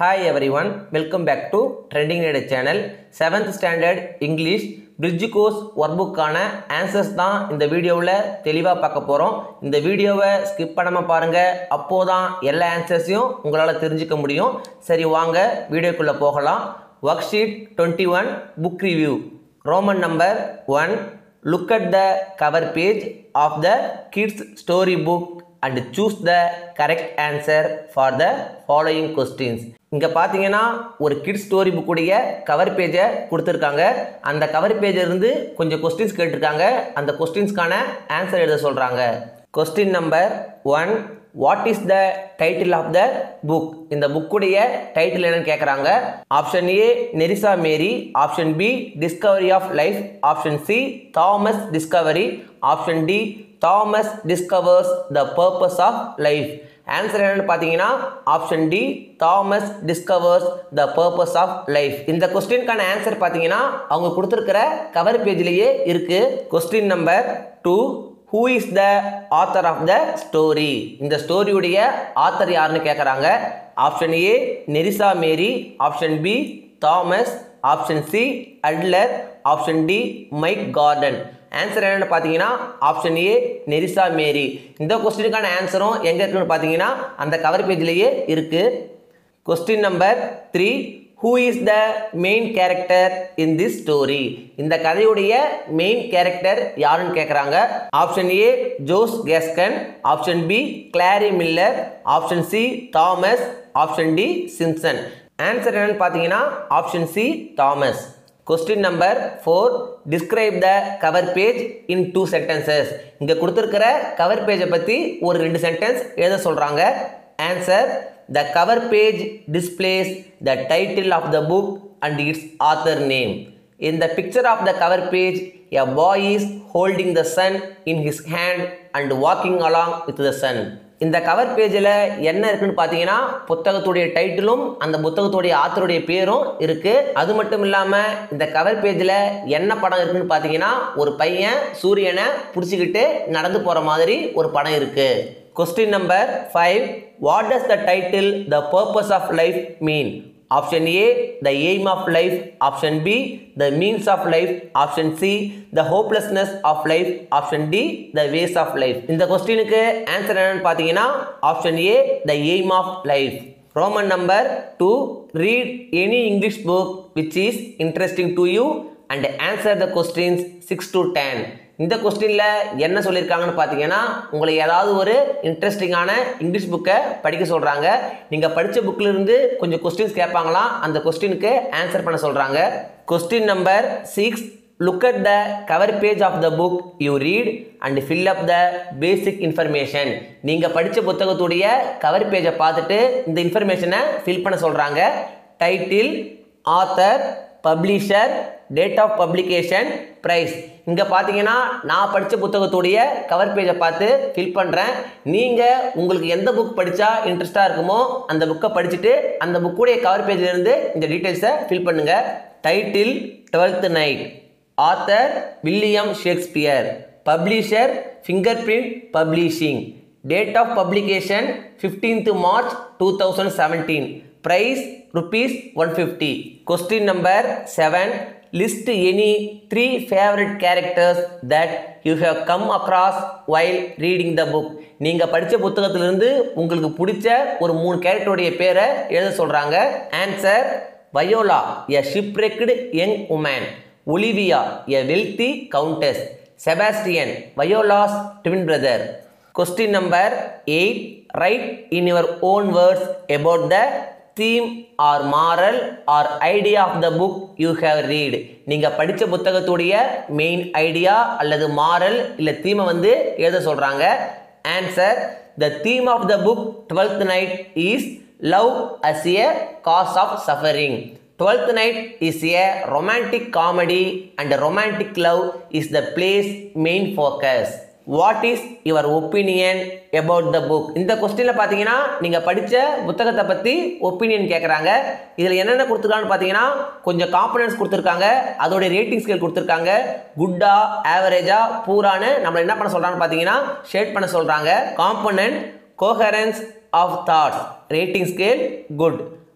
Hi everyone welcome back to trending நேடு channel seventh standard English bridge course work புக்கான answers தான் இந்த வீடியோவில் தெளிவாக பார்க்க போகிறோம் இந்த வீடியோவை ஸ்கிப் பண்ணாமல் பாருங்கள் அப்போது தான் எல்லா ஆன்சர்ஸையும் உங்களால் தெரிஞ்சுக்க முடியும் சரி வாங்க வீடியோக்குள்ளே போகலாம் worksheet twenty one book review Roman number one look at the cover page of the kids story book and choose the correct answer for the following questions இங்கே பார்த்தீங்கன்னா ஒரு கிட்ஸ் ஸ்டோரி புக்குடைய கவர் பேஜை கொடுத்துருக்காங்க அந்த cover பேஜில் இருந்து கொஞ்சம் questions கேட்டிருக்காங்க அந்த கொஸ்டின்ஸ்க்கான ஆன்சர் எழுத சொல்கிறாங்க question number one what is the title of the book இந்த புக்குடைய டைட்டில் என்னன்னு கேட்குறாங்க option A Nerissa Mary option B discovery of life option C Thomas discovery option D Thomas discovers the purpose of life answer என்னன்னு பார்த்தீங்கன்னா option D Thomas discovers the purpose of life இந்த கொஸ்டினுக்கான answer பார்த்தீங்கன்னா அவங்க கொடுத்துருக்கிற cover பேஜ்லேயே இருக்கு question number two who is the author of the story இந்த ஸ்டோரியுடைய ஆத்தர் யாருன்னு கேட்குறாங்க option A Nerissa Mary option B Thomas option C Adler option D Mike Gordon answer என்னென்னு பார்த்தீங்கன்னா ஆப்ஷன் ஏ நெரிசா மேரி இந்த கொஸ்டினுக்கான ஆன்சரும் எங்கே இருக்குன்னு பார்த்தீங்கன்னா அந்த கவர் பேஜ்லேயே இருக்குது question number three who is the main character in this story இந்த கதையுடைய மெயின் கேரக்டர் யாருன்னு கேட்குறாங்க option A Jose Gascon option B Claire Miller option C Thomas option D Simpson answer என்னன்னு பார்த்தீங்கன்னா option C Thomas question number four describe the cover page in two sentences இங்கே கொடுத்துருக்கிற cover பேஜை பற்றி ஒரு ரெண்டு சென்டென்ஸ் எழுத சொல்கிறாங்க answer the cover page displays the title of the book and its author name In the picture of the cover page, a boy is holding the sun in his hand and walking along with the sun. இந்த cover பேஜில் என்ன இருக்குன்னு பார்த்தீங்கன்னா புத்தகத்துடைய டைட்டிலும் அந்த புத்தகத்துடைய ஆத்தருடைய பேரும் இருக்கு அது மட்டும் இல்லாமல் இந்த கவர் பேஜில் என்ன படம் இருக்குன்னு பார்த்தீங்கன்னா ஒரு பையன் சூரியனை பிடிச்சிக்கிட்டு நடந்து போகிற மாதிரி ஒரு படம் இருக்கு question number five what does the title the purpose of life mean option A the aim of life option B the means of life option C the hopelessness of life option D the ways of life இந்த கொஸ்டினுக்கு answer என்னன்னு பார்த்தீங்கன்னா option A the aim of life Roman number two read any English book which is interesting to you and answer the questions six to ten இந்த கொஸ்டினில் என்ன சொல்லியிருக்காங்கன்னு பார்த்தீங்கன்னா உங்களை ஏதாவது ஒரு இன்ட்ரெஸ்டிங்கான இங்கிலீஷ் புக்கை படிக்க சொல்கிறாங்க நீங்கள் படித்த புக்கிலிருந்து கொஞ்சம் கொஸ்டின்ஸ் கேட்பாங்களாம் அந்த கொஸ்டினுக்கு ஆன்சர் பண்ண சொல்கிறாங்க question number six look at the cover page of the book you read and fill up the basic information நீங்கள் படித்த புத்தகத்துடைய கவர் பேஜை பார்த்துட்டு இந்த இன்ஃபர்மேஷனை ஃபில் பண்ண சொல்கிறாங்க title author publisher date of publication price இங்கே பார்த்தீங்கன்னா நான் படித்த புத்தகத்துடைய கவர் பேஜை பார்த்து ஃபில் பண்ணுறேன் நீங்கள் உங்களுக்கு எந்த புக் படித்தா இன்ட்ரெஸ்ட்டாக இருக்குமோ அந்த புக்கை படிச்சுட்டு அந்த புக்குடைய கவர் பேஜிலேருந்து இந்த டீட்டெயில்ஸை ஃபில் பண்ணுங்கள் title Twelfth Night author William Shakespeare publisher Fingerprint publishing date of publication fifteenth March two thousand seventeen price rupees one fifty question number seven list any three favourite characters that you have come across while reading the book நீங்கள் படித்த புத்தகத்திலிருந்து உங்களுக்கு பிடிச்ச ஒரு மூணு கேரக்டருடைய பேரை எழுத சொல்கிறாங்க answer Viola a shipwrecked young woman Olivia a wealthy countess Sebastian Viola's twin brother question number eight write in your own words about the theme or moral or idea of the book you have read நீங்கள் படித்த புத்தகத்துடைய main idea அல்லது moral இல்லை தீமை வந்து எழுத சொல்கிறாங்க answer the theme of the book Twelfth Night is love as a cause of suffering Twelfth Night is a romantic comedy and romantic love is the play's main focus what is your opinion about the book இந்த கொஸ்டினில் பார்த்தீங்கன்னா நீங்கள் படித்த புத்தகத்தை பற்றி opinion கேட்குறாங்க இதில் என்னென்ன கொடுத்துருக்கான்னு பார்த்தீங்கன்னா கொஞ்சம் காம்பனன்ஸ் கொடுத்துருக்காங்க அதோடைய ரேட்டிங் ஸ்கேல் கொடுத்துருக்காங்க குட்டா ஆவரேஜா பூரான்னு நம்மளை என்ன பண்ண சொல்கிறான்னு பார்த்தீங்கன்னா ஷேட் பண்ண சொல்கிறாங்க component coherence of thoughts rating scale good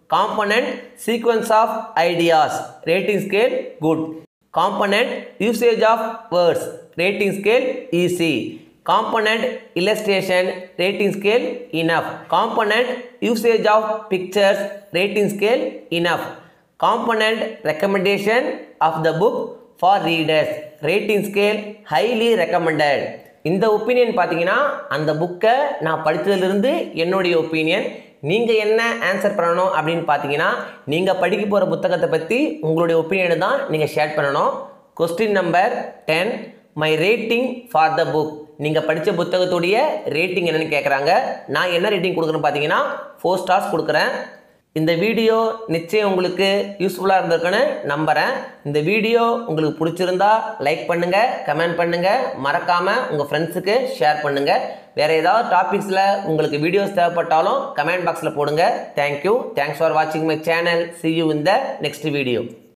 component sequence of ideas rating scale good component usage of words rating scale easy component illustration rating scale enough component usage of pictures rating scale enough component recommendation of the book for readers rating scale highly recommended இந்த opinion பார்த்தீங்கன்னா அந்த புக்கை நான் படித்ததுலேருந்து என்னுடைய opinion நீங்கள் என்ன answer பண்ணணும் அப்படின்னு பார்த்தீங்கன்னா நீங்கள் படிக்க போகிற புத்தகத்தை பற்றி உங்களுடைய ஒப்பீனியனை தான் நீங்கள் ஷேர் பண்ணணும் question number ten my rating for the book நீங்கள் படித்த புத்தகத்துடைய ரேட்டிங் என்னன்னு கேட்குறாங்க நான் என்ன ரேட்டிங் கொடுக்குறேன்னு பார்த்தீங்கன்னா ஃபோர் ஸ்டார்ஸ் கொடுக்குறேன் இந்த வீடியோ நிச்சயம் உங்களுக்கு யூஸ்ஃபுல்லாக இருந்திருக்குன்னு நம்புகிறேன் இந்த வீடியோ உங்களுக்கு பிடிச்சிருந்தா லைக் பண்ணுங்கள் கமெண்ட் பண்ணுங்கள் மறக்காமல் உங்கள் ஃப்ரெண்ட்ஸுக்கு ஷேர் பண்ணுங்கள் வேறு ஏதாவது டாபிக்ஸில் உங்களுக்கு வீடியோஸ் தேவைப்பட்டாலும் கமெண்ட் பாக்ஸில் போடுங்க தேங்க்யூ தேங்க்ஸ் ஃபார் வாட்சிங் my channel see you in the next video